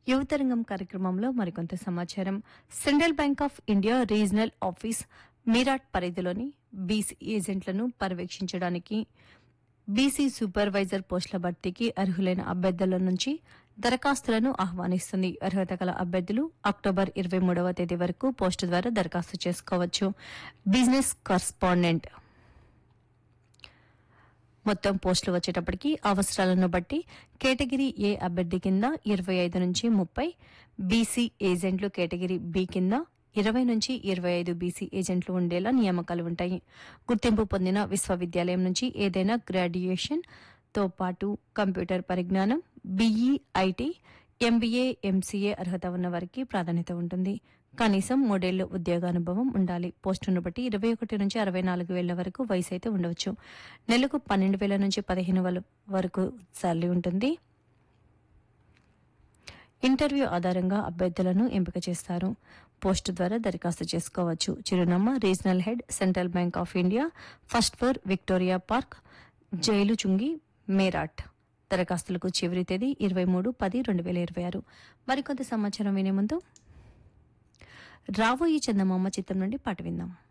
యువతరంగం కార్యక్రమంలో మరికొంత సమాచారం Central Bank of India regional office Meerut పరిధిలోని బీసీ ఏజెంట్లను పర్యవేక్షించడానికి బీసీ సూపర్వైజర్ పోస్టుల భర్తీకి అర్హులైన అభ్యర్థుల నుంచి దరఖాస్తులను ఆహ్వానిస్తుంది అర్హత గల అభ్యర్థులు అక్టోబర్ ఇరవై మూడవ తేదీ వరకు పోస్టు ద్వారా దరఖాస్తు చేసుకోవచ్చు బిజినెస్ కరస్పాండెంట్ మొత్తం పోస్టులు వచ్చేటప్పటికి అవసరాలను బట్టి కేటగిరీ ఏ అభ్యర్థి కింద ఇరవై ఐదు నుంచి ముప్పై బీసీ ఏజెంట్లు కేటగిరీ బి కింద ఇరవై నుంచి ఇరవై ఐదు బీసీ ఏజెంట్లు ఉండేలా నియామకాలు ఉంటాయి గుర్తింపు పొందిన విశ్వవిద్యాలయం నుంచి ఏదైనా గ్రాడ్యుయేషన్ తో పాటు కంప్యూటర్ పరిజ్ఞానం బీఈ ఐటీ ఎంబీఏ ఎంసీఏ అర్హత ఉన్న వారికి ప్రాధాన్యత ఉంటుంది కనీసం మూడేళ్లు ఉద్యోగానుభవం ఉండాలి పోస్టును బట్టి ఇరవై ఒకటి నుంచి అరవై నాలుగు వేల వరకు వయసు అయితే ఉండవచ్చు నెలకు పన్నెండు వేల నుంచి పదిహేను వేల వరకు శాలరీ ఉంటుంది ఇంటర్వ్యూ ఆధారంగా అభ్యర్థులను ఎంపిక చేస్తారు పోస్టు ద్వారా దరఖాస్తు చేసుకోవచ్చు చిరునామా regional head Central Bank of India first floor Victoria Park jail Chungi Meerut దరఖాస్తులకు చివరి తేదీ ఇరవై మూడు పది రెండు వేల ఇరవై ఆరు మరికొంత సమాచారం వినే ముందు రాబోయే చందమామ చిత్రం నుండి పాట విందాం